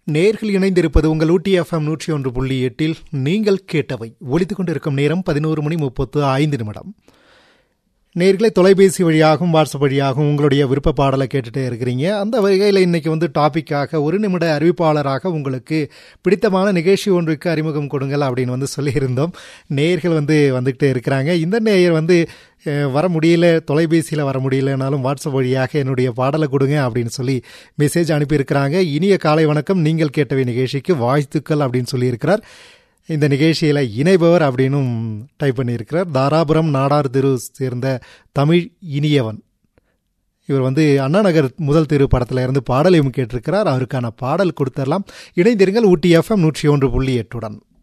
நேர்கள் இணைந்திருப்பது உங்கள் ஊட்டி எஃப்எம் நூற்றி ஒன்று புள்ளி எட்டில் நீங்கள் கேட்டவை ஒலித்துக் கொண்டிருக்கும் நேரம் பதினோரு மணி முப்பத்து ஐந்து நிமிடம் நேர்களை தொலைபேசி வழியாகவும் வாட்ஸ்அப் வழியாகவும் உங்களுடைய விருப்ப பாடலை கேட்டுட்டே இருக்கிறீங்க அந்த வகையில் இன்னைக்கு வந்து டாப்பிக்காக ஒரு நிமிட அறிவிப்பாளராக உங்களுக்கு பிடித்தமான நிகழ்ச்சி ஒன்றுக்கு அறிமுகம் கொடுங்கள் அப்படின்னு வந்து சொல்லியிருந்தோம் நேர்கள் வந்து வந்துகிட்டே இருக்கிறாங்க இந்த நேயர் வந்து அஹ், வர முடியல தொலைபேசியில் வர முடியலனாலும் வாட்ஸ்அப் வழியாக என்னுடைய பாடலை கொடுங்க அப்படின்னு சொல்லி மெசேஜ் அனுப்பியிருக்கிறாங்க இனிய காலை வணக்கம் நீங்கள் கேட்டவை நிகழ்ச்சிக்கு வாழ்த்துக்கள் அப்படின்னு சொல்லியிருக்கிறார் இந்த நிகழ்ச்சியில் இணைபவர் அப்படின்னும் டைப் பண்ணியிருக்கிறார் தாராபுரம் நாடார் தெரு சேர்ந்த தமிழ் இனியவன் இவர் வந்து அண்ணா நகர் முதல் தெரு படத்துல இருந்து பாடலையும் கேட்டிருக்கிறார் அவருக்கான பாடல் கொடுத்துடலாம் இணைந்திருங்கள் ஊட்டி எஃப்எம் நூற்றி ஒன்று புள்ளி எட்டுடன்